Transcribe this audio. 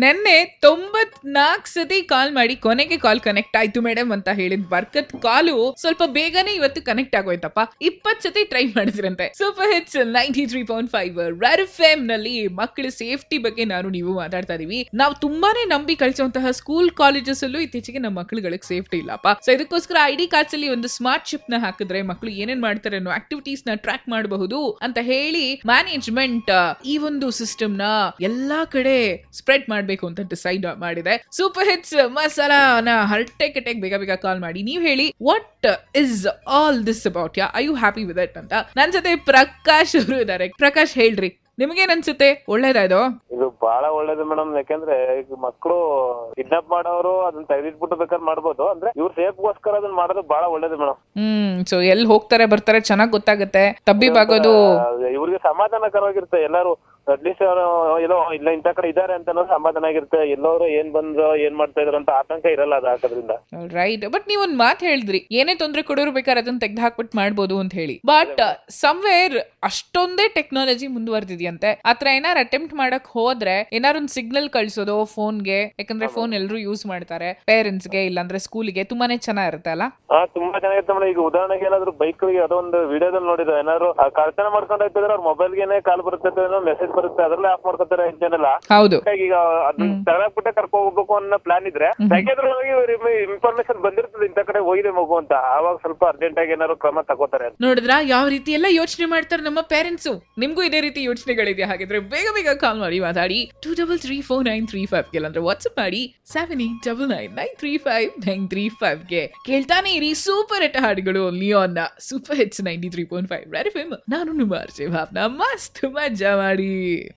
ನೆನ್ನೆ ತೊಂಬತ್ ನಾಲ್ಕು ಸತಿ ಕಾಲ್ ಮಾಡಿ ಕೊನೆಗೆ ಕಾಲ್ ಕನೆಕ್ಟ್ ಆಯ್ತು ಮೇಡಮ್ ಅಂತ ಹೇಳಿದ್ ಬರ್ಕತ್ ಕಾಲು ಸ್ವಲ್ಪ ಬೇಗನೆ ಇವತ್ತು ಕನೆಕ್ಟ್ ಆಗೋಯ್ತಪ್ಪ ಇಪ್ಪತ್ ಸತಿ ಟ್ರೈ ಮಾಡಿದ್ರಂತೆ super hits ninety three point five ರ್ಯಾರ್ ಎಫ್ ನಲ್ಲಿ ಮಕ್ಕಳ ಸೇಫ್ಟಿ ಬಗ್ಗೆ ನಾನು ನೀವು ಮಾತಾಡ್ತಾ ಇದೀವಿ ನಾವು ತುಂಬಾನೇ ನಂಬಿ ಕಳಿಸುವಂತಹ ಸ್ಕೂಲ್ ಕಾಲೇಜಸ್ ಅಲ್ಲೂ ಇತ್ತೀಚೆಗೆ ನಮ್ಮ ಮಕ್ಕಳುಗಳಿಗೆ ಸೇಫ್ಟಿ ಇಲ್ಲಪ್ಪ ಸೊ ಇದಕ್ಕೋಸ್ಕರ ಐ ಡಿ ಕಾರ್ಡ್ಸ್ ಅಲ್ಲಿ ಒಂದು ಸ್ಮಾರ್ಟ್ ಚಿಪ್ ನ ಹಾಕಿದ್ರೆ ಮಕ್ಕಳು ಏನೇನ್ ಮಾಡ್ತಾರೆ ಅನ್ನೋ ಆಕ್ಟಿವಿಟೀಸ್ ನ ಟ್ರ್ಯಾಕ್ ಮಾಡಬಹುದು ಅಂತ ಹೇಳಿ ಮ್ಯಾನೇಜ್ಮೆಂಟ್ ಈ ಒಂದು ಸಿಸ್ಟಮ್ ನ ಎಲ್ಲಾ ಕಡೆ ಸ್ಪ್ರೆಡ್ ಮಾಡ್ಬೇಕು ಅಂತ ಡಿಸೈಡ್ ಮಾಡಿದೆ ಸೂಪರ್ ಹಿಟ್ಸ್ ಮಸಾಲಾನ ಹರಟೆ ಕಟ್ಟೆಗೆ ಬೇಗ ಬೇಗ ಕಾಲ್ ಮಾಡಿ ನೀವ್ ಹೇಳಿ what is all this about ya I you happy with it ಅಂತ ನನ್ ಜೊತೆ ಪ್ರಕಾಶ್ ಅವರು ಇದಾರೆ ಪ್ರಕಾಶ್ ಹೇಳ್ರಿ ನಿಮ್ಗೇನ್ ಅನ್ಸುತ್ತೆ ಒಳ್ಳೇದಾ ಇದು ಇದು ಬಹಳ ಒಳ್ಳೇದು ಮೇಡಮ್ ಯಾಕಂದ್ರೆ ಈಗ ಮಕ್ಕಳು ಕಿಡ್ನಾಪ್ ಮಾಡೋರು ಅದನ್ನ ತೆಗೆದಿಟ್ಬಿಟ್ಟು ಬೇಕಾದ್ರೆ ಮಾಡ್ಬೋದು ಅಂದ್ರೆ ಇವ್ರ ಸೇಫ್ಗೋಸ್ಕರ ಅದನ್ನ ಮಾಡೋದು ಬಹಳ ಒಳ್ಳೇದು ಮೇಡಮ್ ಹ್ಮ್ ಸೊ ಎಲ್ಲಿ ಹೋಗ್ತಾರೆ ಬರ್ತಾರೆ ಚೆನ್ನಾಗ್ ಗೊತ್ತಾಗುತ್ತೆ ತಬ್ಬಿ ಬಾಗೋದು ಇವ್ರಿಗೆ ಸಮಾಧಾನಕರವಾಗಿರುತ್ತೆ ಎಲ್ಲಾರು ಅಟ್ಲೀಸ್ಟ್ ಎಲ್ಲೋ ಇಲ್ಲ ಇಂಥ ಕಡೆ ಇದಾರೆ ಅಂತ ಅನ್ನೋದು ಸಮಾಧಾನ ಆಗಿರುತ್ತೆ ಎಲ್ಲೋರು ಏನ್ ಬಂದ್ರು ಏನ್ ಮಾಡ್ತಾ ಇದಾರೆ ಅಂತ ಆತಂಕ ಇರಲ್ಲ ಅದು ಹಾಕೋದ್ರಿಂದ ರೈಟ್ ಬಟ್ ನೀವ್ ಒಂದ್ ಮಾತ್ ಹೇಳಿದ್ರಿ ಏನೇ ತೊಂದ್ರೆ ಕೊಡೋರು ಬೇಕಾದ್ರೆ ಅದನ್ನ ತೆಗ್ದು ಹಾಕ್ಬಿಟ್ಟು ಮಾಡ್ಬೋದು ಅಂತ ಹೇಳಿ ಬಟ್ ಸಮ್ವೇರ್ ಅಷ್ಟೊಂದೇ ಟೆಕ್ನಾಲಜಿ ಮುಂದುವರೆದಿದೆಯಂತೆ ಆತರ ಏನಾರು ಅಟೆಂಪ್ಟ್ ಮಾಡಕ್ ಹೋದ್ರೆ ಏನಾರು ಒಂದ್ ಸಿಗ್ನಲ್ ಕಳ್ಸೋದು ಫೋನ್ಗೆ ಯಾಕಂದ್ರೆ ಫೋನ್ ಎಲ್ಲರೂ ಯೂಸ್ ಮಾಡ್ತಾರೆ ಪೇರೆಂಟ್ಸ್ಗೆ ಇಲ್ಲಾಂದ್ರೆ ಸ್ಕೂಲ್ಗೆ ತುಂಬಾನೇ ಚೆನ್ನಾಗಿರುತ್ತೆ ಅಲ್ಲ ಹಾ ತುಂಬಾ ಚೆನ್ನಾಗಿರುತ್ತೆ ಮೇಡಮ್ ಈಗ ಉದಾಹರಣೆಗೆ ಏನಾದ್ರು ಬೈಕ್ ಗಳಿಗೆ ಅದೊಂದು ವಿಡಿಯೋದಲ್ಲಿ ನೋಡಿದ್ರೆ ಏನಾದ್ರು ಆ ಕಳ್ತನ ಮಾಡ್ಕೊಂಡು ಹೋಗ್ತಿದ್ರೆ ಅವ್ರ ಮೊಬೈಲ್ಗೆನೆ ಕಾಲ್ ಬರುತ್ತೆ ಮೆಸೇಜ್ ಬರುತ್ತೆ ಅದ್ರಲ್ಲೇ ಆಫ್ ಮಾಡ್ಕೊತಾರೆ ಇಂಜನ್ ಎಲ್ಲ ಹೌದು ಹಾಗಾಗಿ ಈಗ ಅದನ್ನ ತಗೊಳಕ್ಬಿಟ್ಟೆ ಕರ್ಕೊಂಡ್ ಹೋಗ್ಬೇಕು ಅನ್ನೋ ಪ್ಲಾನ್ ಇದ್ರೆ ತೆಗೆದ್ರೊಳಗೆ ಇನ್ಫಾರ್ಮೇಶನ್ ಬಂದಿರ್ತದೆ ಇಂಥ ಕಡೆ ಹೋಗಿದೆ ಮಗು ಅಂತ ಆವಾಗ ಸ್ವಲ್ಪ ಅರ್ಜೆಂಟ್ ಆಗಿ ಏನಾದ್ರು ಕ್ರಮ ತಗೋತಾರೆ ಅಂತ ನೋಡಿದ್ರ ಯಾವ ರೀತಿ ಎಲ್ಲ ಯೋಚನೆ ಮಾಡ್ತಾರೆ ನಮ್ಮ ಪೇರೆಂಟ್ಸ್ ನಿಮ್ಗೂ ಇದೇ ರೀತಿ ಯೋಚನೆಗಳಿದೆಯಾ ಹಾಗಿದ್ರೆ ಬೇಗ ಬೇಗ ಕಾಲ್ ಮಾಡಿ ಮಾತಾಡಿ two double three four nine three five ಗೆ ಅಂದ್ರೆ ವಾಟ್ಸ್ಆಪ್ ಮಾಡಿ seven eight double nine nine three five nine three five ಗೆ ಕೇಳ್ತಾನೆ ಇರಿ ಸೂಪರ್ ಹಿಟ್ ಹಾಡುಗಳು ಲಿಯೋನ್ super hits ninety three point five Red FM ನಾನು ನಿಮ್ಮ ಅರ್ಜೆ ಭಾವನಾ ಮಸ್ತ್ ಮಜಾ ಮಾಡಿ